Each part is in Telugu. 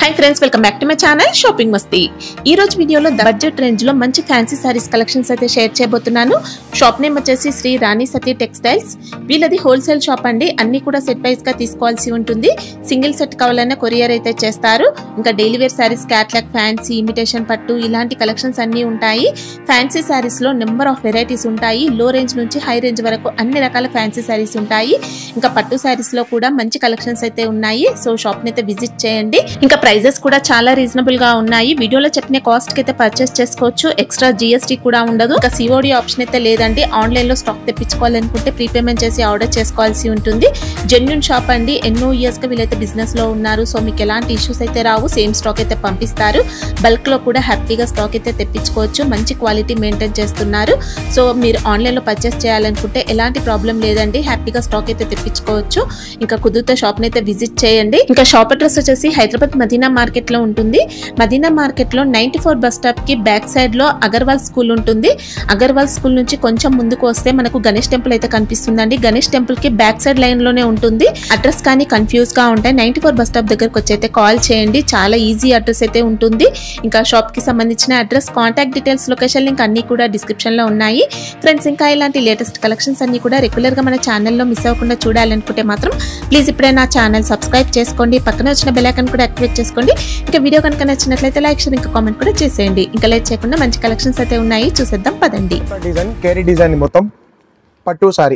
Hi friends welcome back to my channel shopping Masti ఈ రోజు వీడియోలో బడ్జెట్ రేంజ్ లో మంచి ఫ్యాన్సీ సారీస్ కలెక్షన్స్ అయితే షేర్ చేయబోతున్నాను షాప్ నేమ్ వచ్చేసి శ్రీ రాణి సతీ టెక్స్టైల్స్ వీళ్ళది హోల్సేల్ షాప్ అండి అన్ని కూడా సెట్ వైస్ గా తీసుకోవాల్సి ఉంటుంది సింగిల్ సెట్ కావాలన్నా కొరియర్ అయితే చేస్తారు ఇంకా daily wear sarees catalogue fancy imitation పట్టు ఇలాంటి కలెక్షన్స్ అన్ని ఉంటాయి ఫ్యాన్సీ సారీస్ లో నెంబర్ ఆఫ్ వెరైటీస్ ఉంటాయి లో రేంజ్ నుంచి హై రేంజ్ వరకు అన్ని రకాల ఫ్యాన్సీ సారీస్ ఉంటాయి ఇంకా పట్టు సారీస్ లో కూడా మంచి కలెక్షన్స్ అయితే ఉన్నాయి సో షాప్ ని అయితే విజిట్ చేయండి ఇంకా ప్రైజెస్ కూడా చాలా రీజనబుల్ గా ఉన్నాయి వీడియోలో చెప్పిన కాస్ట్ కి అయితే పర్చేస్ చేసుకోవచ్చు ఎక్స్ట్రా జిఎస్టీ కూడా ఉండదు ఇంకా సిఓడి ఆప్షన్ అయితే లేదండి ఆన్లైన్ లో స్టాక్ తెప్పించుకోవాలనుకుంటే ప్రీపేమెంట్ చేసి ఆర్డర్ చేసుకోవాల్సి ఉంటుంది జెన్యున్ షాప్ అండి ఎన్నో ఇయర్స్ గా వీళ్ళైతే బిజినెస్ లో ఉన్నారు సో మీకు ఎలాంటి ఇష్యూస్ అయితే రావు సేమ్ స్టాక్ అయితే పంపిస్తారు బల్క్ లో కూడా హ్యాపీగా స్టాక్ అయితే తెప్పించుకోవచ్చు మంచి క్వాలిటీ మెయింటైన్ చేస్తున్నారు సో మీరు ఆన్లైన్ లో పర్చేస్ చేయాలనుకుంటే ఎలాంటి ప్రాబ్లం లేదండి హ్యాపీగా స్టాక్ అయితే తెప్పించుకోవచ్చు ఇంకా కుదిరితే షాప్ ని అయితే విజిట్ చేయండి ఇంకా షాప్ అడ్రస్ వచ్చేసి హైదరాబాద్ మదీనా మార్కెట్ లో ఉంటుంది మదీనా మార్కెట్ లో నైన్టీ ఫోర్ బస్ స్టాప్ కి బ్యాక్ సైడ్ లో అగర్వాల్ స్కూల్ ఉంటుంది అగర్వాల్ స్కూల్ నుంచి కొంచెం ముందుకు వస్తే మనకు గణేష్ టెంపుల్ అయితే కనిపిస్తుందండి గణేష్ టెంపుల్ కి బ్యాక్ సైడ్ లైన్ లోనే ఉంటుంది అడ్రస్ కానీ కన్ఫ్యూజ్ గా ఉంటాయి నైన్టీ ఫోర్ బస్ స్టాప్ దగ్గరకు వచ్చి అయితే కాల్ చేయండి చాలా ఈజీ అడ్రస్ అయితే ఉంటుంది ఇంకా షాప్ కి సంబంధించిన address contact details location link అన్ని కూడా డిస్క్రిప్షన్ లో ఉన్నాయి ఫ్రెండ్స్ ఇంకా ఇలాంటి లేటెస్ట్ కలెక్షన్స్ అన్ని కూడా రెగ్యులర్ గా మన ఛానల్లో మిస్ అవ్వకుండా చూడాలనుకుంటే మాత్రం ప్లీజ్ ఇప్పుడే నా ఛానల్ సబ్స్క్రైబ్ చేసుకోండి పక్కన వచ్చిన బెల్ ఐకాన్ కూడా యాక్టివేట్ చేసుకోండి ఇంకా వీడియో కనుక నచ్చినట్లయితే లైక్ షేర్ ఇంకా కామెంట్ కూడా చేసేయండి ఇంకా లేట్ చేయకుండా మంచి కలెక్షన్స్ అయితే ఉన్నాయి చూసేద్దాం పదండి డిజైన్ కేరీ డిజైన్ మొత్తం పట్టు సారీ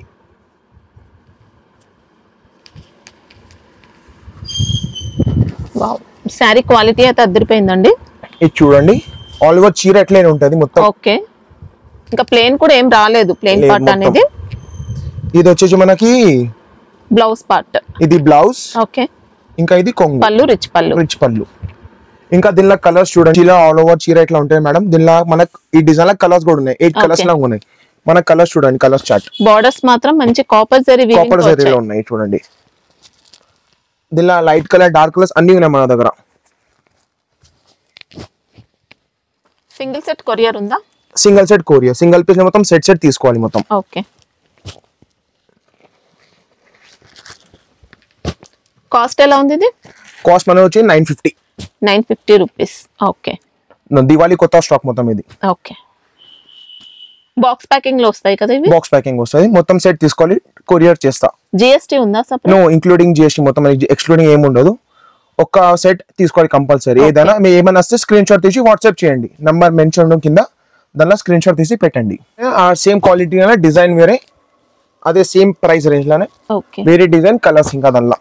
వావ్ శారీ క్వాలిటీ అయితే అద్దరిపోయిందండి ఇది చూడండి ఆల్ ఓవర్ చీర ఎట్లనే ఉంటుంది మొత్తం ఓకే ఇంకా ప్లేన్ కూడా ఏం రాలేదు ప్లేన్ లేదు, పార్ట్ మొత్తం. అనేది ఇది వచ్చేసి మనకి బ్లౌజ్ పార్ట్ ఇది బ్లౌజ్ ఓకే ఇంకా ఇది కొంగు పళ్ళు రిచ్ పళ్ళు రిచ్ పళ్ళు ఇంకా దీనిలో కలర్స్ చూడండి చీర ఆల్ ఓవర్ చీర ఎట్లా ఉంటాయి మేడం దీనిలో మనకు ఈ డిజైన్ లో కలర్స్ కూడా ఉన్నాయి ఎయిట్ కలర్స్ Okay. లాగా ఉన్నాయి మన కలర్స్ చూడండి కలర్స్ చార్ట్ బార్డర్స్ మాత్రం మంచి కాపర్ జరీ కాపర్ జరీలో ఉన్నాయి చూడండి దీనిలో లైట్ కలర్ డార్క్ కలర్స్ అన్ని ఉన్నాయి మన దగ్గర సింగిల్ సెట్ కొరియర్ ఉందా single set courier single piece మొత్తం సెట్ సెట్ తీసుకోవాలి మొత్తం ఓకే కాస్ట్ ఎలా ఉంది ఇది కాస్ట్ మనకి వచ్చి nine fifty nine fifty rupees okay Diwali కొత్త స్టాక్ మొత్తం ఇది ఓకే బాక్స్ ప్యాకింగ్ లో వస్తాయి కదా ఇవి బాక్స్ ప్యాకింగ్ వస్తుంది మొత్తం సెట్ తీసుకోవాలి కొరియర్ చేస్తా జిఎస్టీ ఉందా సపరేట్ నో ఇంక్లూడింగ్ జిఎస్టీ మొత్తం ఎక్స్క్లూడింగ్ ఏమి ఉండదు ఒక సెట్ తీసుకోవాలి కంపల్సరీ ఏదైనా మీరు ఏమైనా వస్తే స్క్రీన్ షాట్ తీసి వాట్సాప్ చేయండి నంబర్ మెన్షన్ కింద దానిలో స్క్రీన్ షాట్ తీసి పెట్టండి ఆ సేమ్ క్వాలిటీ డిజైన్ వేరే అదే సేమ్ ప్రైస్ రేంజ్ లోనే ఓకే వేరే డిజైన్ కలర్స్ ఇంకా దానిలో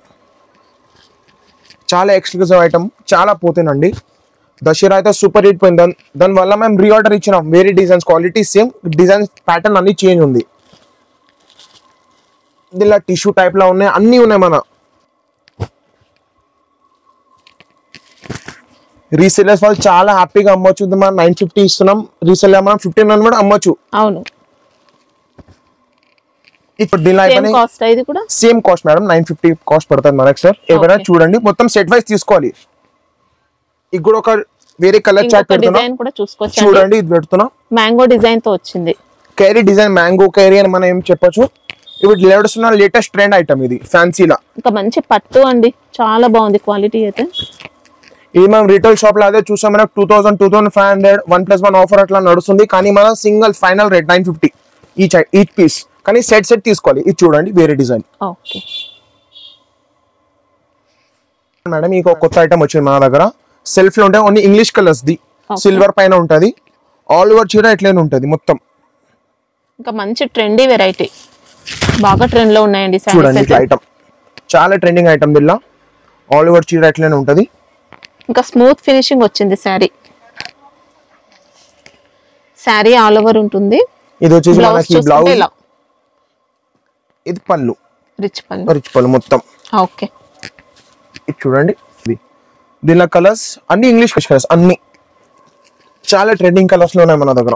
చాలా ఎక్స్క్లూజివ్ ఐటమ్ చాలా పోతేనండి దసరా అయితే సూపర్ హిట్ పోయింది దాని దానివల్ల మేము రీఆర్డర్ ఇచ్చినాం వేరే designs quality same design pattern అన్ని చేంజ్ ఉంది దీనిలో టిష్యూ టైప్ లో ఉన్నాయి అన్ని ఉన్నాయి మన రీసెలర్స్ వాళ్ళు చాలా హ్యాపీగా అమ్మొచ్చు ఇది మనం నైన్ ఫిఫ్టీ ఇస్తున్నాం రీసెల్ మనం ఫిఫ్టీన్ హండ్రెడ్ కూడా అమ్మొచ్చు అవును ఇప్పుడు దీనిలో సేమ్ అయిపోయినాయి కాస్ట్ ఇది కూడా same cost madam nine fifty cost పడుతుంది మనకి సార్ ఏమైనా Okay. చూడండి మొత్తం సెట్ వైజ్ తీసుకోవాలి ఇది కూడా ఒక వేరే కలర్ చార్ట్ ఇంకొక పెడుతున్నా డిజైన్ కూడా చూసుకోవచ్చు చూడండి ఇది పెడుతున్నా మ్యాంగో డిజైన్ తో వచ్చింది క్యారీ డిజైన్ మ్యాంగో క్యారీ అని మనం ఏం చెప్పొచ్చు ఇప్పుడు లేడస్తున్న లేటెస్ట్ ట్రెండ్ ఐటమ్ ఇది ఫ్యాన్సీలా ఇంకా మంచి పట్టు అండి చాలా బాగుంది క్వాలిటీ అయితే ఇది మనం రీటైల్ షాప్ లో అదే చూసాం మనకు two thousand two thousand five hundred one plus one offer అట్లా నడుస్తుంది కానీ మన single final rate nine fifty each each piece కానీ సెట్ సెట్ తీసుకోవాలి ఇది చూడండి వేరే డిజైన్ ఓకే మేడం ఇంకో కొత్త ఐటమ్ వచ్చింది మన దగ్గర సెల్ఫ్ లో ఉంటాయి ఓన్లీ ఇంగ్లీష్ కలర్స్ ది Okay. సిల్వర్ పైన ఉంటది ఆల్ ఓవర్ చీర ఇట్లనే ఉంటది మొత్తం ఇంకా మంచి ట్రెండీ వెరైటీ బాగా ట్రెండ్ లో ఉన్నాయండి చూడండి సారీస్ ఇట్లా అయితే ఐటమ్ చాలా ట్రెండింగ్ ఐటమ్ దీనిలో ఆల్ ఓవర్ చీర ఇట్లనే ఉంటది ఇంకా స్మూత్ ఫినిషింగ్ వచ్చింది శారీ శారీ ఆల్ ఓవర్ ఉంటుంది ఇది వచ్చేసి బ్లౌజ్ మనకి చూసుకుంటే బ్లౌజ్ ఇలా ఇది పళ్ళు రిచ్ పళ్ళు రిచ్ పళ్ళు మొత్తం ఓకే ఇది చూడండి ఇది దీనిలో కలర్స్ అన్ని ఇంగ్లీష్ కలర్స్ అన్ని చాలా ట్రెండింగ్ కలర్స్ లో ఉన్నాయి మన దగ్గర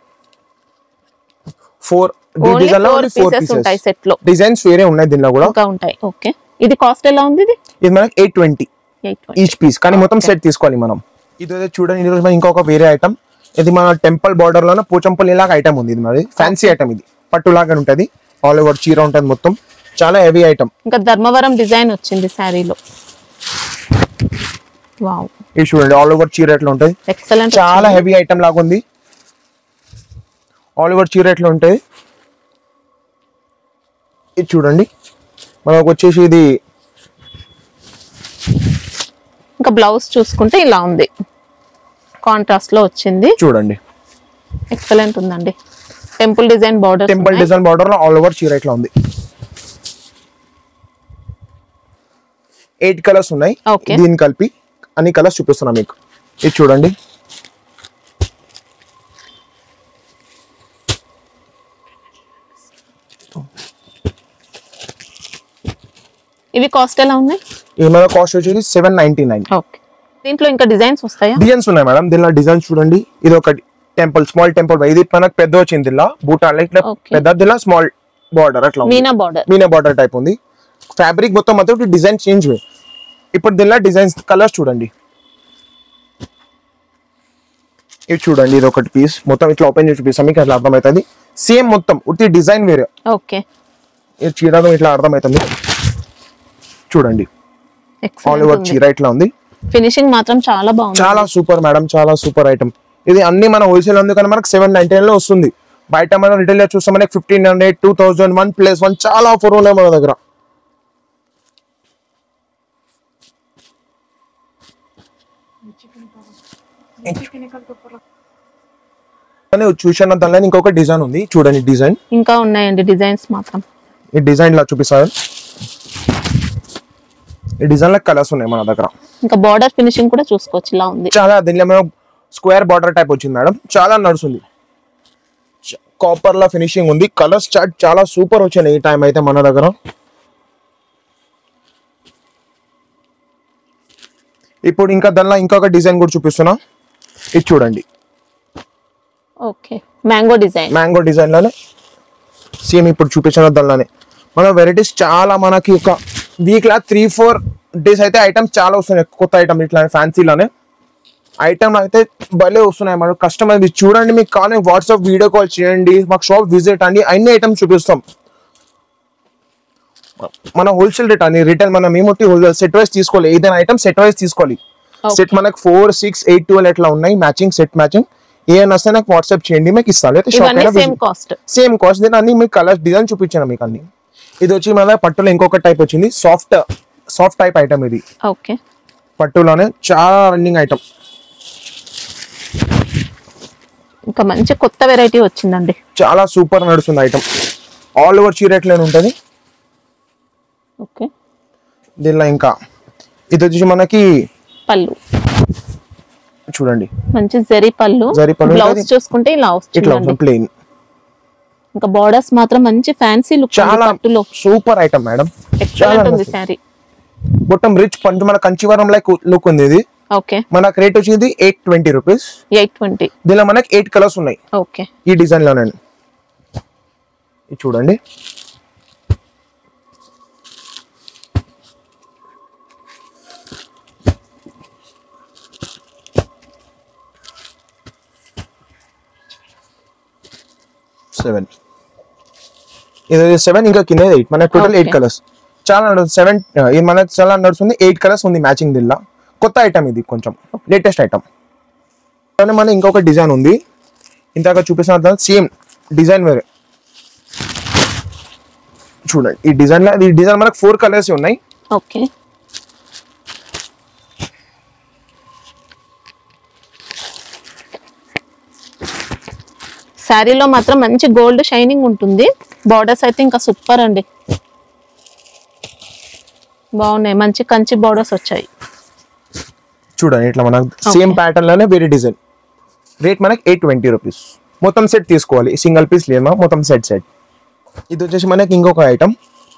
ఫోర్ Only డిజైన్ లో four ఫోర్ pieces ఉంటాయి పీసెస్ set లో. డిజైన్స్ వేరే ఉన్నాయి దీనిలో కూడా ఇంకా ఉంటాయి ఓకే ఇది కాస్ట్ ఎలా ఉంది ఇది ఇది మనకి eight twenty eight each piece కానీ మొత్తం Okay. సెట్ తీసుకోవాలి మనం ఇది అయితే చూడండి ఇది మన ఇంకొక వేరే ఐటమ్ ఇది మన టెంపుల్ బార్డర్ లోనే పోచంపల్లి లాగా ఐటమ్ ఉంది ఇది మరి ఫ్యాన్సీ ఐటమ్ ఇది పట్టు లాగా ఉంటది ఆల్ ఓవర్ చీర ఉంటది మొత్తం చాలా హెవీ ఐటమ్ ఇంకా ధర్మవరం డిజైన్ వచ్చింది శారీలో వావ్ ఇది చూడండి ఆల్ ఓవర్ చీర ఎట్లా ఉంటుంది ఎక్సలెంట్ చాలా హెవీ ఐటమ్ లాగా ఉంది ఆల్ ఓవర్ చీర ఎట్లా ఉంటుంది ఇది చూడండి మనకు వచ్చేసి ఇది ఇంకా బ్లౌజ్ చూసుకుంటే ఇలా ఉంది కాంట్రాస్ట్ లో వచ్చింది చూడండి ఎక్సలెంట్ ఉందండి temple design border temple design border లో ఆల్ ఓవర్ చీర ఇట్లా ఉంది ఎయిట్ కలర్స్ ఉన్నాయి Okay. దీన్ని కలిపి అన్ని కలర్స్ చూపిస్తున్నా మీకు ఇది చూడండి ఇవి కాస్ట్ ఎలా ఉన్నాయి ఈ మన కాస్ట్ వచ్చేసి సెవెన్ నైన్టీ నైన్ ఓకే దీంట్లో ఇంకా డిజైన్స్ వస్తాయా డిజైన్స్ ఉన్నాయి మేడం దీనిలో డిజైన్స్ చూడండి ఇది ఒక టెంపుల్ స్మాల్ టెంపుల్ ఇది మనకు పెద్ద వచ్చింది దీనిలో బూటా ఇట్లా Okay. పెద్ద దీనిలో స్మాల్ బార్డర్ అట్లా ఉంది. Meena border meena border type ఉంది ఫ్యాబ్రిక్ మొత్తం మొత్తం డిజైన్ చేంజ్ ఇప్పుడు దీనిలో డిజైన్స్ కలర్స్ చూడండి ఇది చూడండి ఇది ఒకటి పీస్ మొత్తం ఇట్లా ఓపెన్ చేసి చూపిస్తాం మీకు అట్లా అర్థమవుతుంది సేమ్ మొత్తం ఉత్తి డిజైన్ వేరే ఓకే ఇది చీరలో ఇట్లా అర్థమవుతుంది చూడండి ఆల్ ఓవర్ ఎక్సలెంట్ చీర ఇట్లా ఉంది ఫినిషింగ్ మాత్రం చాలా బాగుంది చాలా సూపర్ మేడం చాలా సూపర్ ఐటమ్ ఇది అన్ని మన హోల్సేల్ ఉంది కానీ మనకు సెవెన్ నైన్టీ లో వస్తుంది బయట మనం రిటైల్ చూస్తే మనకి fifteen hundred two thousand one plus one చాలా ఆఫర్ ఉన్నాయి మన దగ్గర కానీ చూసిన దానిలో ఇంకొక డిజైన్ ఉంది చూడండి డిజైన్ ఇంకా ఉన్నాయండి డిజైన్స్ మాత్రం ఈ డిజైన్ లా చూపిస్తారు ఈ డిజైన్ లో కలర్స్ ఉన్నాయి మన దగ్గర ఇంకా బార్డర్ ఫినిషింగ్ కూడా చూసుకోవచ్చు ఇలా ఉంది చాలా దీనిలో మేము స్క్వేర్ బార్డర్ టైప్ వచ్చింది మేడం చాలా నడుస్తుంది కాపర్ లా ఫినిషింగ్ ఉంది కలర్స్ చార్ట్ చాలా సూపర్ వచ్చినాయి ఈ టైం అయితే మన దగ్గర ఇప్పుడు ఇంకా దానిలో ఇంకొక డిజైన్ కూడా చూపిస్తున్నా ఇది చూడండి okay mango design mango design లోనే సేమ్ ఇప్పుడు చూపించిన దానిలోనే మన వెరైటీస్ చాలా మనకి ఒక వీక్ లా త్రీ ఫోర్ డేస్ అయితే ఐటమ్స్ చాలా వస్తున్నాయి కొత్త ఐటమ్ ఇట్లా ఫ్యాన్సీలోనే ఐటమ్ అయితే భలే వస్తున్నాయి మన కస్టమర్ మీరు చూడండి మీకు కానీ వాట్సాప్ వీడియో కాల్ చేయండి మాకు షాప్ విజిట్ అండి అన్ని ఐటమ్స్ చూపిస్తాం మన హోల్సేల్ రేట్ అని రిటైల్ మనం ఏమొట్టి హోల్సేల్ సెట్ వైస్ తీసుకోవాలి ఏదైనా ఐటమ్ సెట్ వైస్ తీసుకోవాలి Okay. సెట్ మనకు ఫోర్ సిక్స్ ఎయిట్ ట్వెల్వ్ ఎట్లా ఉన్నాయి మ్యాచింగ్ సెట్ మ్యాచింగ్ ఏమైనా వస్తే నాకు వాట్సాప్ చేయండి మీకు ఇస్తాను అయితే షాప్ ఇవన్నీ అయినా same visit- cost same cost దీని అన్ని మీకు కలర్స్ డిజైన్ చూపించాను మీకు అన్ని ఇది వచ్చి మన పట్టులో ఇంకొక టైప్ వచ్చింది సాఫ్ట్ సాఫ్ట్ టైప్ ఐటమ్ ఇది ఓకే పట్టులోనే చాలా రన్నింగ్ ఐటమ్ ఇంకా మంచి కొత్త వెరైటీ వచ్చిందండి చాలా సూపర్ నడుస్తుంది ఐటమ్ ఆల్ ఓవర్ చీర ఎట్లనే ఉంటుంది ఓకే దీనిలో ఇంకా ఇది వచ్చేసి మనకి పళ్ళు చూడండి మంచి జరీ పళ్ళు జరీ పళ్ళు బ్లౌజ్ ఉంటుంది. చూసుకుంటే ఇలా ఇట్లా వస్తుందండి ప్లెయిన్ ఇంకా బార్డర్స్ మాత్రం మంచి ఫ్యాన్సీ లుక్ చాలా పట్టులో సూపర్ ఐటమ్ మేడం చాలా ఎక్సలెంట్ ఉంది శారీ మొత్తం రిచ్ పంచు మన కంచివరం లైక్ లుక్ ఉంది ఇది ఓకే మనకు రేట్ వచ్చింది eight twenty rupees eight twenty దీనిలో మనకి ఎయిట్ కలర్స్ ఉన్నాయి ఓకే ఈ డిజైన్ లోనే ఇది చూడండి సెవెన్ ఇది సెవెన్ ఇంకా కింద ఎయిట్ మన టోటల్ ఎయిట్ Okay. కలర్స్ చాలా నడుస్తుంది సెవెన్ ఇది మనకి చాలా నడుస్తుంది ఎయిట్ కలర్స్ ఉంది మ్యాచింగ్ దీనిలో కొత్త ఐటమ్ ఇది కొంచెం లేటెస్ట్ ఐటమ్ మన ఇంకొక డిజైన్ ఉంది ఇందాక చూపిస్తున్న సేమ్ డిజైన్ వేరే చూడండి ఈ డిజైన్ లో ఈ డిజైన్ మనకు ఫోర్ కలర్స్ ఉన్నాయి ఓకే శారీలో మాత్రం మంచి గోల్డ్ షైనింగ్ ఉంటుంది బార్డర్స్ అయితే ఇంకా సూపర్ అండి బాగున్నాయి మంచి కంచి బార్డర్స్ వచ్చాయి చూడండి ఇట్లా మనకు సేమ్ ప్యాటర్న్ లోనే వేరే డిజైన్ రేట్ మనకి ఎయిట్ ట్వంటీ రూపీస్ మొత్తం సెట్ తీసుకోవాలి సింగిల్ పీస్ లేదు మొత్తం సెట్ సెట్ ఇది వచ్చేసి మనకి ఇంకొక ఐటమ్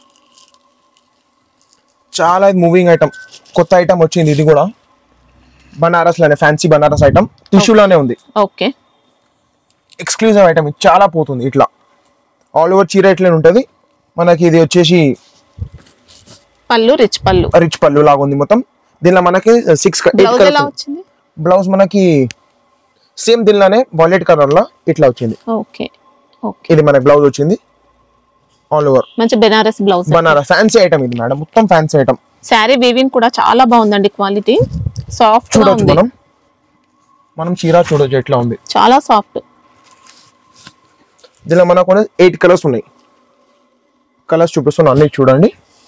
చాలా మూవింగ్ ఐటమ్ కొత్త ఐటమ్ వచ్చింది ఇది కూడా బనారస్ లోనే ఫ్యాన్సీ బనారస్ ఐటమ్ టిష్యూలోనే ఉంది ఓకే ఎక్స్క్లూజివ్ ఐటమ్ ఇది చాలా పోతుంది ఇట్లా ఆల్ ఓవర్ చీర ఇట్లనే ఉంటుంది మనకి ఇది వచ్చేసి పళ్ళు రిచ్ పళ్ళు రిచ్ పళ్ళు లాగా ఉంది మొత్తం దీనిలో మనకి సిక్స్ ఎయిట్ బ్లౌజ్ ఎలా కలర్స్ వచ్చింది బ్లౌజ్ మనకి సేమ్ దీనిలోనే వాలెట్ కలర్ లో ఇట్లా వచ్చింది ఓకే ఓకే ఇది మన బ్లౌజ్ వచ్చింది ఆల్ ఓవర్ మంచి Banaras blouse Banaras fancy item ఇది మేడం మొత్తం ఫ్యాన్సీ ఐటమ్ శారీ వీవింగ్ కూడా చాలా బాగుందండి క్వాలిటీ సాఫ్ట్ గా చూడొచ్చు ఉంది మనం మనం చీర చూడొచ్చు ఎట్లా ఉంది చాలా సాఫ్ట్ దీనిలో మనకు ఎయిట్ కలర్స్ ఉన్నాయి కలర్స్ చూపిస్తున్నాను అన్ని చూడండి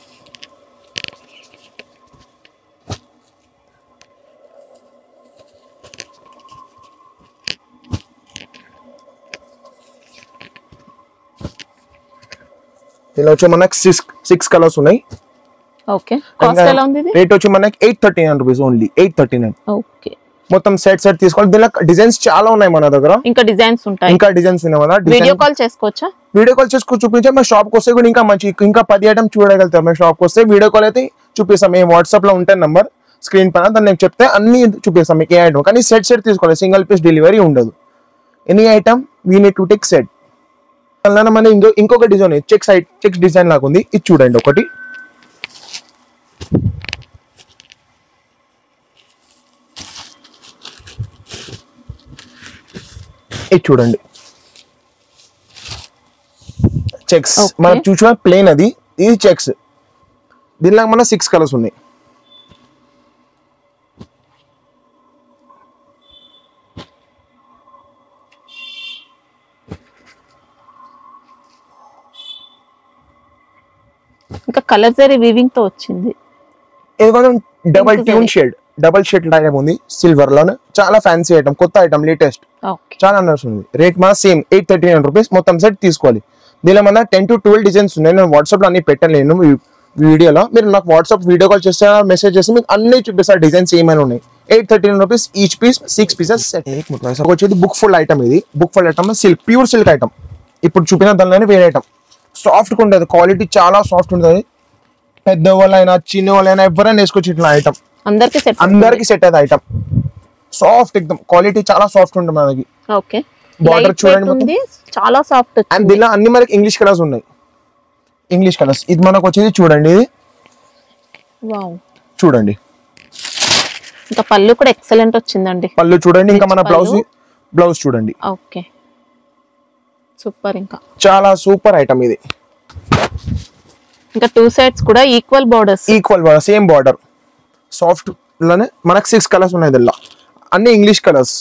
దీనిలో వచ్చి మనకు సిక్స్ సిక్స్ కలర్స్ ఉన్నాయి ఓకే కాస్ట్ ఎలా ఉంది ఇది రేట్ వచ్చి మనకి eight thirty nine rupees only eight thirty nine okay మొత్తం సెట్ సెట్ తీసుకోవాలి దీనిలో డిజైన్స్ చాలా ఉన్నాయి మన దగ్గర ఇంకా డిజైన్స్ ఉంటాయి ఇంకా డిజైన్స్ ఉన్నాయి మన వీడియో డిజైన్ కాల్ చేసుకోవచ్చా వీడియో కాల్ చేసుకుని చూపించే మా షాప్ కి వస్తే కూడా ఇంకా మంచి ఇంకా పది ఐటమ్ చూడగలుగుతారు మేము షాప్ కి వస్తే వీడియో కాల్ అయితే చూపిస్తాం మేము వాట్సాప్ లో ఉంటే నంబర్ స్క్రీన్ పైన దాన్ని నేను చెప్తే అన్ని చూపిస్తాం మీకు ఏ ఐటమ్ కానీ సెట్ సెట్ తీసుకోవాలి సింగిల్ పీస్ డెలివరీ ఉండదు any item we need to take set అలానే మన ఇంకో ఇంకొక డిజైన్ చెక్స్ చెక్స్ డిజైన్ లాగా ఉంది ఇది చూడండి ఒకటి ఇది చూడండి చెక్స్ Okay. మనం చూసిన ప్లేన్ అది ఇది చెక్స్ దీనిలో మన సిక్స్ కలర్స్ ఉన్నాయి ఇంకా కలర్ జరీ వీవింగ్ తో వచ్చింది ఇది కొంచెం double Pink tone saree. Shade double shade item ఉంది సిల్వర్ లోనే చాలా ఫ్యాన్సీ ఐటమ్ కొత్త ఐటమ్ లేటెస్ట్ ఓకే చాలా నడుస్తుంది రేట్ మన same eight thirty nine rupees మొత్తం సెట్ తీసుకోవాలి దీనిలో మన టెన్ టు ట్వెల్వ్ డిజైన్స్ ఉన్నాయి నేను వాట్సాప్ లో అన్ని పెట్టలేను ఈ వీడియోలో మీరు నాకు వాట్సాప్ వీడియో కాల్ చేస్తే మెసేజ్ చేస్తే మీకు అన్ని చూపిస్తారు డిజైన్స్ ఏమైనా ఉన్నాయి eight thirty nine rupees each piece six pieces set వచ్చేది బుక్ ఫుల్ ఐటమ్ ఇది book full item silk pure silk item ఇప్పుడు చూపిన దానిలోనే వేరే ఐటమ్ సాఫ్ట్ ఉంటుంది క్వాలిటీ చాలా సాఫ్ట్ ఉంటుంది పెద్ద వాళ్ళైనా చిన్న వాళ్ళైనా ఎవరైనా వేసుకోవచ్చు ఇట్లా ఐటమ్ అందరికి సెట్ అందరికి సెట్ అయ్యేది ఐటమ్ సాఫ్ట్ ఎక్దమ్ క్వాలిటీ చాలా సాఫ్ట్ ఉంటుంది మనకి ఓకే Border లైట్ చూడండి మొత్తం. ఉంది చాలా సాఫ్ట్ అండ్ వచ్చింది దీనిలో అన్ని మనకి ఇంగ్లీష్ కలర్స్ ఉన్నాయి ఇంగ్లీష్ కలర్స్ ఇది మనకు వచ్చేది చూడండి ఇది వావ్ చూడండి ఇంకా పళ్ళు కూడా ఎక్సలెంట్ వచ్చిందండి పళ్ళు చూడండి ఇంకా మన Rich బ్లౌజ్ పళ్ళు. బ్లౌజ్ చూడండి ఓకే సూపర్ ఇంకా చాలా సూపర్ ఐటమ్ ఇది ఇంకా టూ సైడ్స్ కూడా equal borders equal same border soft లోనే మనకు సిక్స్ కలర్స్ ఉన్నాయి దీనిలో అన్ని ఇంగ్లీష్ కలర్స్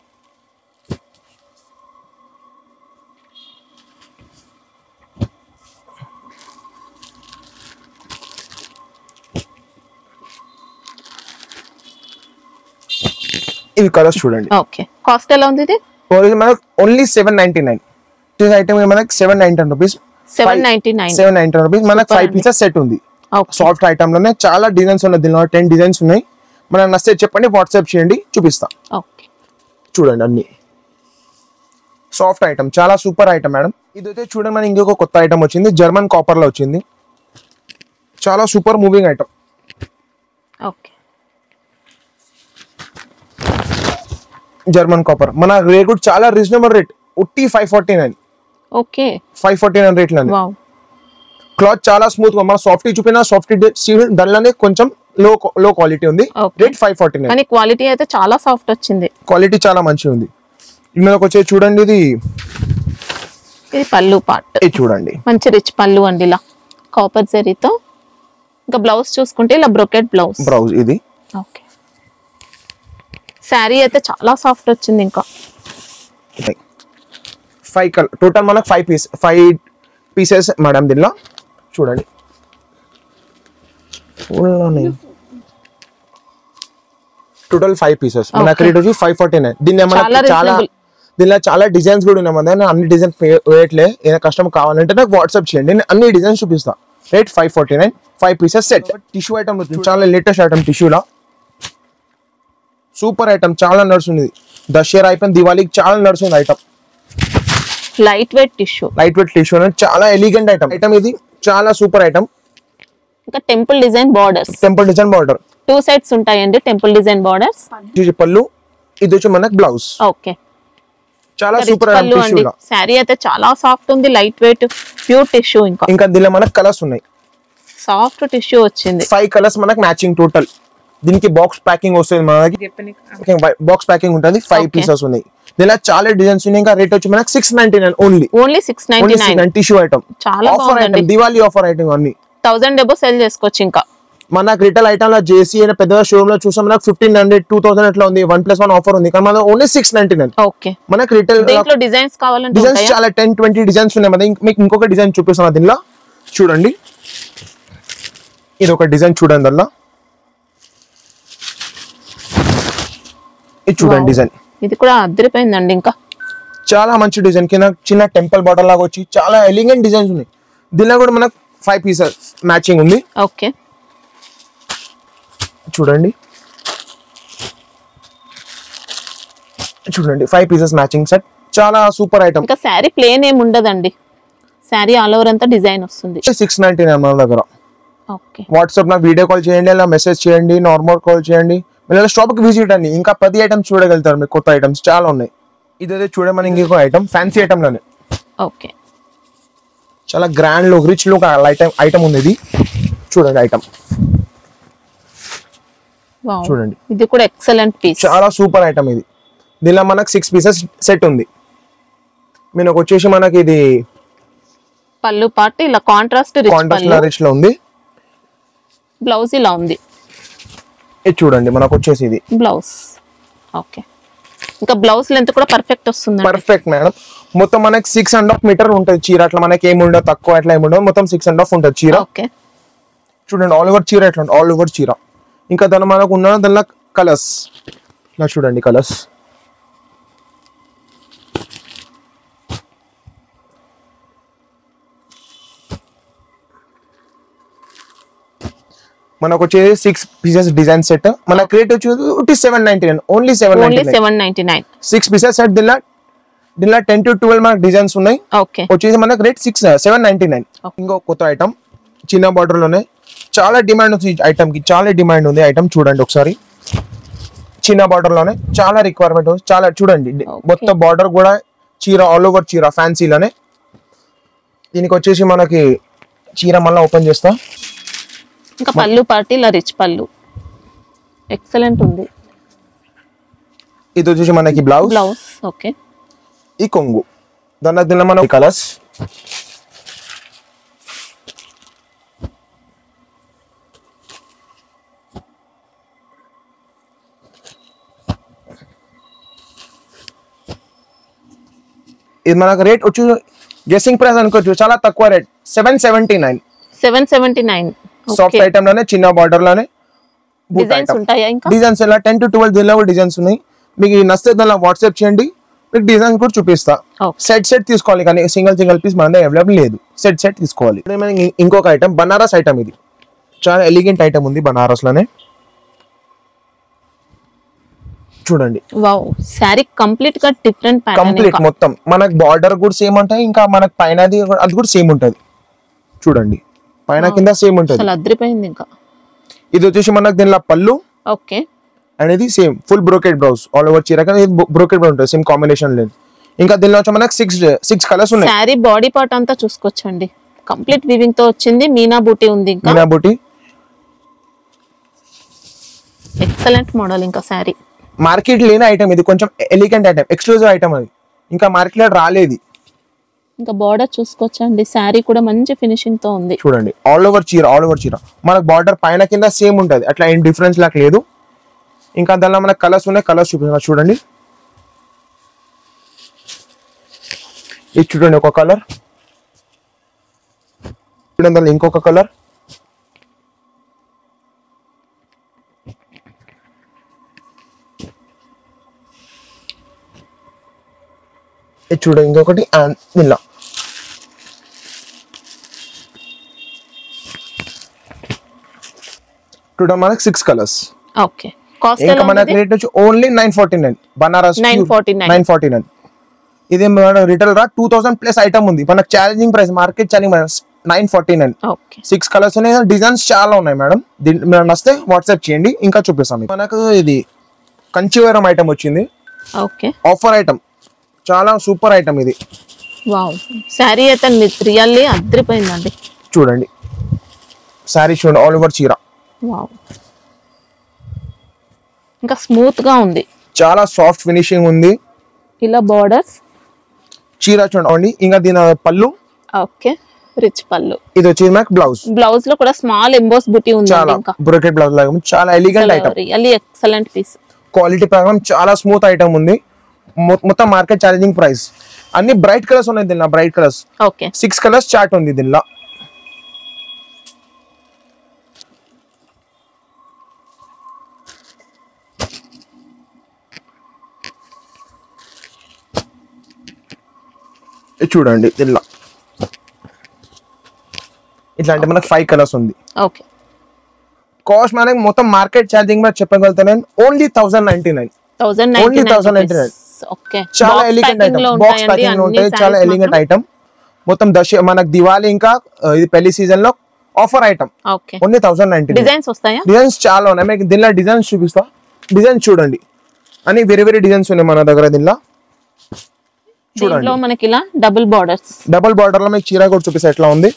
ఇవి కలర్స్ చూడండి ఓకే కాస్ట్ ఎలా ఉంది ఇది ఓన్లీ మనకు only seven ninety nine item మనకి seven ninety rupees seven ninety nine seven ninety rupees మనకు Super ఫైవ్ అండి. పీసెస్ సెట్ ఉంది ఓకే సాఫ్ట్ ఐటమ్ లోనే చాలా డిజైన్స్ ఉన్నాయి దీనిలో టెన్ డిజైన్స్ ఉన్నాయి మనం నస్తే చెప్పండి వాట్సాప్ చేయండి చూపిస్తా ఓకే చూడండి అన్ని సాఫ్ట్ ఐటమ్ చాలా సూపర్ ఐటమ్ మేడం ఇది అయితే చూడండి మన ఇంకొక కొత్త ఐటమ్ వచ్చింది జర్మన్ కాపర్ లో వచ్చింది చాలా super moving item okay German copper మన రేట్ కూడా చాలా రీజనబుల్ రేట్ ఉట్టి five forty nine okay five forty nine rate లోనే వావ్ క్లాత్ చాలా స్మూత్ గా మన సాఫ్ట్ చూపిన సాఫ్ట్ స్టీల్ దానిలోనే కొంచెం లో లో క్వాలిటీ ఉంది Okay. Rate five forty nine కానీ క్వాలిటీ అయితే చాలా సాఫ్ట్ వచ్చింది క్వాలిటీ చాలా మంచిగా ఉంది ఇందులోకి వచ్చే చూడండి ఇది ఇది పళ్ళు పార్ట్ ఇది చూడండి మంచి రిచ్ పళ్ళు అండి ఇలా కాపర్ జరీతో ఇంకా బ్లౌజ్ చూసుకుంటే ఇలా బ్రొకెట్ బ్లౌజ్ బ్రౌజ్ ఇది ఓకే శారీ అయితే చాలా సాఫ్ట్ వచ్చింది ఇంకా ఫైవ్ కలర్ టోటల్ మనకు five piece five pieces madam దీనిలో చూడండి టోటల్ ఫైవ్ పీసెస్ మనకి Okay. రేట్ వచ్చి ఫైవ్ ఫార్టీ నైన్ దీన్ని చాలా మనకి చాలా reasonable. దీనిలో చాలా డిజైన్స్ కూడా ఉన్నాయి మన దగ్గర అన్ని డిజైన్స్ వేయట్లే ఏదైనా కస్టమర్ కావాలంటే నాకు వాట్సాప్ చేయండి నేను అన్ని డిజైన్స్ చూపిస్తా rate five forty nine five pieces set tissue item వచ్చింది చాలా లేటెస్ట్ ఐటమ్ టిష్యూలా సూపర్ ఐటమ్ చాలా నడుస్తుంది దసరా అయిపోయింది దివాళీకి చాలా నడుస్తుంది item light weight tissue light weight tissue అనేది చాలా ఎలిగెంట్ ఐటమ్ ఐటమ్ ఇది చాలా సూపర్ ఐటమ్ ఇంకా temple design borders temple design border two sides ఉంటాయండి టెంపుల్ డిజైన్ బార్డర్స్ ఇది పళ్ళు ఇది వచ్చి మనకు బ్లౌజ్ ఓకే చాలా రిచ్ సూపర్ పళ్ళు ఐటమ్ అండి టిష్యూలా శారీ అయితే చాలా సాఫ్ట్ ఉంది లైట్ వెయిట్ ప్యూర్ టిష్యూ ఇంకా ఇంకా దీనిలో మనకు కలర్స్ ఉన్నాయి సాఫ్ట్ టిష్యూ వచ్చింది ఫైవ్ కలర్స్ మనకు మ్యాచింగ్ టోటల్ దీనికి బాక్స్ ప్యాకింగ్ వస్తుంది మనకి బాక్స్ ప్యాకింగ్ ఉంటుంది ఫైవ్ Okay. పీసెస్ ఉన్నాయి దీనిలో చాలా డిజైన్స్ ఉన్నాయి ఇంకా రేట్ వచ్చి మనకి six ninety nine only only six ninety only nine tissue item చాలా ఆఫర్ బాగుందండి ఐటమ్ దివాళీ ఆఫర్ ఐటమ్ అన్ని థౌసండ్ డెబో సెల్ చేసుకోవచ్చు ఇంకా మనకు రిటైల్ ఐటమ్ లో జేసీ అయినా పెద్ద షోరూమ్ లో చూసాం మనకు ఫిఫ్టీన్ హండ్రెడ్ టూ థౌసండ్ అట్లా ఉంది వన్ ప్లస్ వన్ ఆఫర్ ఉంది కానీ మన only six ninety nine okay మనకు రిటైల్ దీంట్లో డిజైన్స్ కావాలంటే డిజైన్స్ ఉంటాయా చాలా టెన్ ట్వంటీ డిజైన్స్ ఉన్నాయి మరి ఇంక- మీకు ఇంకొక డిజైన్ చూపిస్తాను దీనిలో చూడండి ఇది ఒక డిజైన్ చూడండి అందులో ఇది చూడండి Wow. డిజైన్ ఇది కూడా అదిరిపోయిందండి ఇంకా చాలా మంచి డిజైన్ కింద చిన్న టెంపుల్ బార్డర్ లాగా వచ్చి చాలా ఎలిగెంట్ డిజైన్స్ ఉన్నాయి దీనిలో కూడా మనకు ఫైవ్ పీసెస్ మ్యాచింగ్ ఉంది ఓకే చూడండి చూడండి ఫైవ్ పీసెస్ మ్యాచింగ్ సెట్ చాలా సూపర్ ఐటమ్ ఇంకా శారీ ప్లేన్ ఏమి ఉండదండి శారీ ఆల్ ఓవర్ అంతా డిజైన్ వస్తుంది సిక్స్ నైన్టీ నైన్ మన దగ్గర ఓకే వాట్సాప్ నాకు వీడియో కాల్ చేయండి అలా మెసేజ్ చేయండి నార్మల్ కాల్ చేయండి మీరు షాప్కి విజిట్ అండి ఇంకా పది ఐటమ్స్ చూడగలుగుతారు మీకు కొత్త ఐటమ్స్ చాలా ఉన్నాయి ఇదైతే చూడమని ఇంకొక ఐటమ్ ఫ్యాన్సీ ఐటమ్లోనే ఓకే చాలా grand look rich look item item ఉంది ఇది చూడండి ఐటమ్ వావ్ చూడండి. ఇది కూడా ఎక్సలెంట్ పీస్ చాలా సూపర్ ఐటమ్ ఇది దీనిలో మనకు సిక్స్ పీసెస్ సెట్ ఉంది మీకు వచ్చేసి మనకి ఇది పళ్ళు పాటు ఇలా contrast rich contrast pallu rich లో ఉంది బ్లౌజ్ ఇలా ఉంది ఇది చూడండి మనకు వచ్చేసి ఇది బ్లౌజ్ ఓకే ఇంకా బ్లౌజ్ లెంత్ కూడా పర్ఫెక్ట్ వస్తుంది పర్ఫెక్ట్ మేడం మొత్తం మనకి సిక్స్ అండ్ హాఫ్ మీటర్ ఉంటుంది చీర అట్లా మనకి ఏమి ఉండదు తక్కువ అట్లా ఏమి ఉండదు మొత్తం సిక్స్ అండ్ హాఫ్ ఉంటుంది చీర ఓకే చూడండి ఆల్ ఓవర్ చీర ఎట్లా ఆల్ ఓవర్ చీర ఇంకా దాని మనకు ఉన్న దానిలో కలర్స్ ఇలా చూడండి కలర్స్ మనకు వచ్చేది సిక్స్ పీసెస్ డిజైన్ సెట్ మన రేట్ వచ్చి seven ninety nine only seven only ninety nine seven ninety nine six pieces set దీనిలో దీనిలో టెన్ టు ట్వెల్వ్ మనకు డిజైన్స్ ఉన్నాయి ఓకే వచ్చేసి మనకు rate six seven ninety nine ఇంకో కొత్త ఐటమ్ చిన్న బార్డర్ లోనే చాలా డిమాండ్ ఉంది ఐటమ్ కి చాలా డిమాండ్ ఉంది ఐటమ్ చూడండి ఒకసారి చిన్న బార్డర్ లోనే చాలా రిక్వైర్మెంట్ ఉంది చాలా చూడండి Okay. మొత్తం బార్డర్ కూడా చీర ఆల్ ఓవర్ చీర ఫ్యాన్సీలోనే దీనికి వచ్చేసి మనకి చీర మళ్ళీ ఓపెన్ చేస్తా ఇంకా పళ్ళు పాటు ఇలా రిచ్ పళ్ళు ఎక్సలెంట్ ఉంది ఇది వచ్చేసి మనకి బ్లౌజ్ బ్లౌజ్ ఓకే ఈ కొంగు దాని దీనిలో మన కలర్స్ ఇది మనకు రేట్ వచ్చి గెస్సింగ్ ప్రైస్ అనుకోవచ్చు చాలా తక్కువ rate seven seventy nine seven seventy nine soft item లోనే చిన్న బార్డర్ లోనే డిజైన్స్ ఉంటాయా ఇంకా డిజైన్స్ ఇలా టెన్ టు ట్వెల్వ్ దీనిలో కూడా డిజైన్స్ ఉన్నాయి మీకు ఈ నచ్చితే దానిలో వాట్సాప్ చేయండి మీకు డిజైన్ కూడా చూపిస్తా ఓకే సెట్ సెట్ తీసుకోవాలి కానీ సింగిల్ సింగిల్ పీస్ మన దగ్గర అవైలబుల్ లేదు సెట్ సెట్ తీసుకోవాలి ఇప్పుడు మనకి ఇంకొక ఐటమ్ బనారస్ ఐటమ్ ఇది చాలా ఎలిగెంట్ ఐటమ్ ఉంది బనారస్ లోనే చూడండి వావ్ శారీ కంప్లీట్ గా డిఫరెంట్ కంప్లీట్ ప్యాటర్న్ మొత్తం మనకు బార్డర్ కూడా సేమ్ ఉంటాయి ఇంకా మనకు పైన అది అది కూడా సేమ్ ఉంటది చూడండి పైన కింద సేమ్ ఉంటది అసలు అదిరిపోయింది ఇంకా ఇది వచ్చేసి మనకు దీనిలో పళ్ళు ఓకే అండ్ ఇది same full brocade blouse all over చీర కానీ ఇది బ్రోకెట్ బ్రౌజ్ ఉంటుంది సేమ్ కాంబినేషన్ లేదు ఇంకా దీనిలో వచ్చి మనకు సిక్స్ సిక్స్ కలర్స్ ఉన్నాయి శారీ బాడీ పార్ట్ అంతా చూసుకోవచ్చండి కంప్లీట్ వివింగ్ తో వచ్చింది మీనా బూటీ ఉంది ఇంకా మీనా బుట్టి ఎక్సలెంట్ మోడల్ ఇంకా శారీ మార్కెట్ లేని ఐటమ్ ఇది కొంచెం ఎలిగెంట్ ఐటమ్ ఎక్స్క్లూజివ్ ఐటమ్ అది ఇంకా మార్కెట్ లో రాలేదు ఇంకా బార్డర్ చూసుకోవచ్చండి శారీ కూడా మంచి ఫినిషింగ్ తో ఉంది చూడండి ఆల్ ఓవర్ చీర ఆల్ ఓవర్ చీర మనకు బార్డర్ పైన కింద సేమ్ ఉంటది అట్లా ఏం డిఫరెన్స్ లాగా లేదు ఇంకా దానిలో మనకు కలర్స్ ఉన్నాయి కలర్స్ చూపిస్తున్నా చూడండి ఇది చూడండి ఒక కలర్ చూడండి దానిలో ఇంకొక కలర్ ఇది చూడండి ఇంకొకటి and దీనిలో చూడండి మనకి సిక్స్ కలర్స్ ఓకే కాస్ట్ ఇంకా ఎలా మనకి ఉంది రేట్ వచ్చి only nine forty nine Banaras 949. Nine forty nine ఇది మన రిటైల్ రా టూ థౌసండ్ ప్లస్ ఐటమ్ ఉంది మనకు challenging price market challenging nine forty nine okay six colours ఉన్నాయి డిజైన్స్ చాలా ఉన్నాయి మేడం దీంట్లో మీరు నచ్చితే వాట్సాప్ చేయండి ఇంకా చూపిస్తాం మీకు. మనకు ఇది కంచివరం ఐటమ్ వచ్చింది ఓకే ఆఫర్ ఐటమ్ చాలా సూపర్ ఐటమ్ ఇది వావ్ శారీ అయితే రియల్లీ అదిరిపోయిందండి చూడండి శారీ చూడండి ఆల్ ఓవర్ చీర వావ్ ఇంకా స్మూత్ గా ఉంది చాలా సాఫ్ట్ ఫినిషింగ్ ఉంది ఇలా బార్డర్స్ చీర చూడండి ఇంకా దీని పళ్ళు ఓకే రిచ్ పళ్ళు ఇది వచ్చేది మనకి బ్లౌజ్ బ్లౌజ్ లో కూడా స్మాల్ ఎంబోస్ బుటీ ఉంది చాలా ఇంకా బ్రోకెట్ బ్లౌజ్ లాగా ఉంది. చాలా elegant item really excellent piece quality ప్రకారం చాలా స్మూత్ ఐటమ్ ఉంది మొ- మొత్తం మార్కెట్ ఛాలెంజింగ్ ప్రైస్ అన్ని బ్రైట్ కలర్స్ ఉన్నాయి దీనిలో bright colours okay six colours chart ఉంది దీనిలో ఇది చూడండి దీనిలో ఇట్లాంటి మనకి ఫైవ్ కలర్స్ ఉంది ఓకే కాస్ట్ మనకి మొత్తం మార్కెట్ ఛార్జింగ్ మీద చెప్పగలుగుతాను only thousand ninety nine thousand Only 1099. Okay చాలా ఎలిగెంట్ ఐటమ్ బాక్స్ ప్యాకింగ్ ఉంటాయి చాలా ఎలిగెంట్ ఐటమ్ మొత్తం దశ మనకు దివాళీ ఇంకా ఆ, ఇది పెళ్లి సీజన్ లో offer item okay only thousand ninety designs వస్తాయా డిజైన్స్ చాలా ఉన్నాయి మీకు దీనిలో డిజైన్స్ చూపిస్తా డిజైన్స్ చూడండి అని వేరే వేరే డిజైన్స్ ఉన్నాయి మన దగ్గర దీనిలో చూడండి దీంట్లో మనకి ఇలా డబుల్ బార్డర్స్ డబుల్ బార్డర్ లో మీకు చీర కూడా చూపిస్తా ఎట్లా ఉంది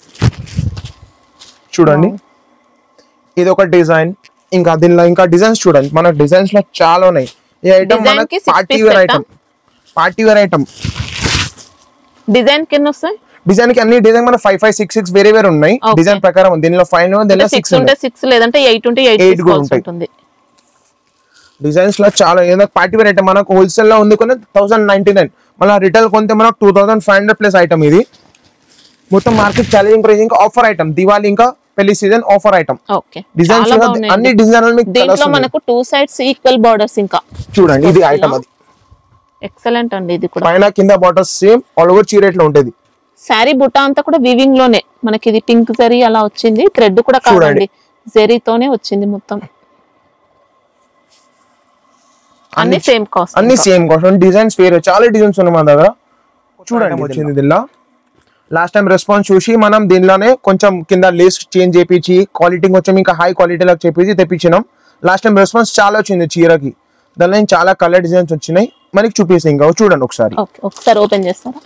చూడండి ఇది ఒక డిజైన్ ఇంకా దీనిలో ఇంకా డిజైన్స్ చూడండి మన డిజైన్స్ లో చాలా ఉన్నాయి ఈ ఐటమ్ Design మనకి కి six party piece wear set ఆ? Item party wear item design కింద వస్తాయి డిజైన్ కి అన్ని డిజైన్ మన ఫైవ్ ఫైవ్ సిక్స్ సిక్స్ వేరే వేరే ఉన్నాయి Okay. డిజైన్ ప్రకారం ఉంది. దీనిలో ఫైవ్ దీనిలో సిక్స్ సిక్స్ ఉంటే సిక్స్ లేదంటే ఎయిట్ ఉంటే ఎయిట్ Eight కూడా తీసుకోవాల్సి ఉంటాయి. ఉంటుంది డిజైన్స్ లో చాలా ఏదో పార్టీ వేర్ ఐటమ్ మనకు హోల్సేల్ లో ఉంది కొన్ని థౌసండ్ నైన్టీ నైన్ మళ్ళీ రిటైల్ కొంటే మనకు two thousand five hundred plus item ఇది మొత్తం మార్కెట్ ఛాలెంజింగ్ ప్రైస్ ఇంకా ఆఫర్ ఐటమ్ దివాళీ ఇంకా పెళ్లి season offer item okay designs చాలా అన్ని బాగున్నాయి డిజైన్ మీకు colours దీంట్లో ఉన్నాయి. మనకు టూ సైడ్స్ ఈక్వల్ బార్డర్స్ ఇంకా చూడండి ఇది ఐటమ్ అది ఎక్సలెంట్ అండి ఇది కూడా పైన కింద బాటర్స్ సేమ్ ఆల్ ఓవర్ చీర ఇట్లా ఉంటుంది శారీ బుట్ట అంతా కూడా వివింగ్ లోనే మనకి ఇది పింక్ జరీ అలా వచ్చింది థ్రెడ్ కూడా కాదండి జరీతోనే వచ్చింది మొత్తం అన్ని సేమ్ కాస్ట్ అన్ని సేమ్ కాస్ట్ డిజైన్స్ వేరే చాలా డిజైన్స్ ఉన్నాయి మన దగ్గర చూడండి వచ్చింది దీనిలో లాస్ట్ టైం రెస్పాన్స్ చూసి మనం దీనిలోనే కొంచెం కింద లేస్ చేంజ్ చేపించి క్వాలిటీ కొంచెం ఇంకా హై క్వాలిటీలో చేపించి తెప్పించినాం లాస్ట్ టైం రెస్పాన్స్ చాలా వచ్చింది చీరకి దానిలో చాలా కలర్ డిజైన్స్ వచ్చినాయి మనకి చూపిస్తాయి ఇంకా చూడండి ఒకసారి ఓకే ఒకసారి ఓపెన్ చేస్తారా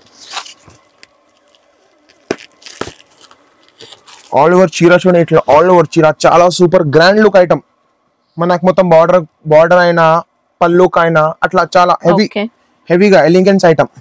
ఆల్ ఓవర్ చీర చూడండి ఇట్లా ఆల్ ఓవర్ చీర చాలా సూపర్ గ్రాండ్ లుక్ ఐటమ్ మనకు మొత్తం బార్డర్ బార్డర్ అయినా పల్లుక్ అయినా అట్లా చాలా హెవీ ఓకే హెవీగా ఎలిగెన్స్ ఐటమ్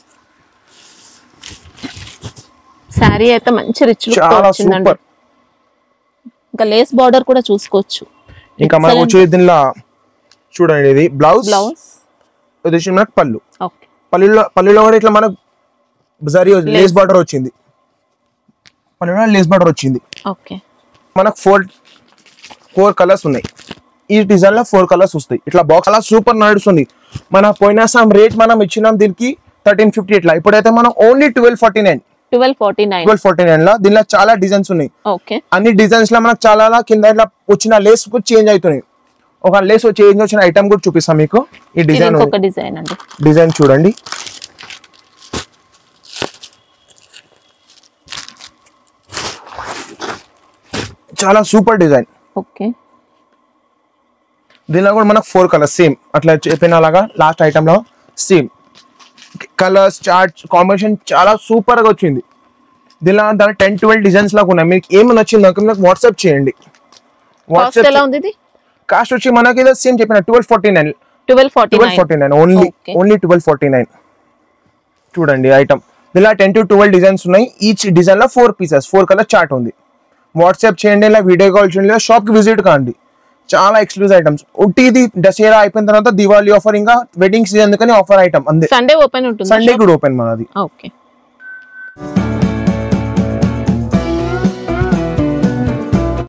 శారీ అయితే మంచి రిచ్ లుక్ చాలా వచ్చిందండి సూపర్ ఇంకా లేస్ బార్డర్ కూడా చూసుకోవచ్చు ఇంకా మనకు వచ్చేది దీనిలో చూడండి ఇది బ్లౌజ్ బ్లౌజ్ ఇది వచ్చి మనకు పళ్ళు ఓకే పళ్ళులో పళ్ళులో కూడా ఇట్లా మనకు జరీ లేస్ బార్డర్ వచ్చింది పళ్ళులో లేస్ బార్డర్ వచ్చింది ఓకే మనకు ఫోర్ ఫోర్ కలర్స్ ఉన్నాయి ఈ డిజైన్ లో ఫోర్ కలర్స్ వస్తాయి ఇట్లా బాక్స్ అలా సూపర్ నడుస్తుంది మన పోయిన సమ్ రేట్ మనం ఇచ్చినాం దీనికి థర్టీన్ ఫిఫ్టీ ఇట్లా ఇప్పుడైతే మనం only twelve forty nine twelve forty nine twelve forty nine లో దీనిలో చాలా డిజైన్స్ ఉన్నాయి ఓకే అన్ని డిజైన్స్ లో మనకు చాలా అలా కింద ఇట్లా వచ్చిన లేస్ కూడా చేంజ్ అవుతున్నాయి ఒక లేస్ చేంజ్ వచ్చిన ఐటమ్ కూడా చూపిస్తాం మీకు ఈ ఇది డిజైన్ ఇంకొక డిజైన్ అండి డిజైన్ చూడండి చాలా సూపర్ డిజైన్ ఓకే దీనిలో కూడా మనకు ఫోర్ కలర్స్ సేమ్ అట్లా చెప్పిన లాగా లాస్ట్ ఐటమ్ లో సేమ్ కలర్స్ చార్ట్ కాంబినేషన్ చాలా సూపర్ గా వచ్చింది దీనిలో దాని టెన్ ట్వెల్వ్ డిజైన్స్ లాగా ఉన్నాయి మీకు ఏమి నచ్చింది నాకు నాకు వాట్సాప్ చేయండి కాస్ట్ వాట్సాప్ ఎలా ఉంది ఇది కాస్ట్ వచ్చి మనకి సేమ్ చెప్పిన twelve forty nine twelve forty twelve forty nine only Okay. Only twelve forty nine చూడండి ఐటమ్ ఇలా టెన్ టు ట్వెల్వ్ డిజైన్స్ ఉన్నాయి ఈచ్ డిజైన్ లో four pieces four colour chart ఉంది వాట్సాప్ చేయండి ఇలా వీడియో కాల్ చేయండి ఇలా షాప్ కి విజిట్ కాండి చాలా ఎక్స్క్లూజివ్ ఐటమ్స్ ఉట్టిది దసరా అయిపోయిన తర్వాత దివాళీ ఆఫర్ ఇంకా వెడ్డింగ్ సీజన్ అందుకని ఆఫర్ ఐటమ్ అంతే సండే ఓపెన్ ఉంటుంది సండే కూడా ఓపెన్ మనది ఓకే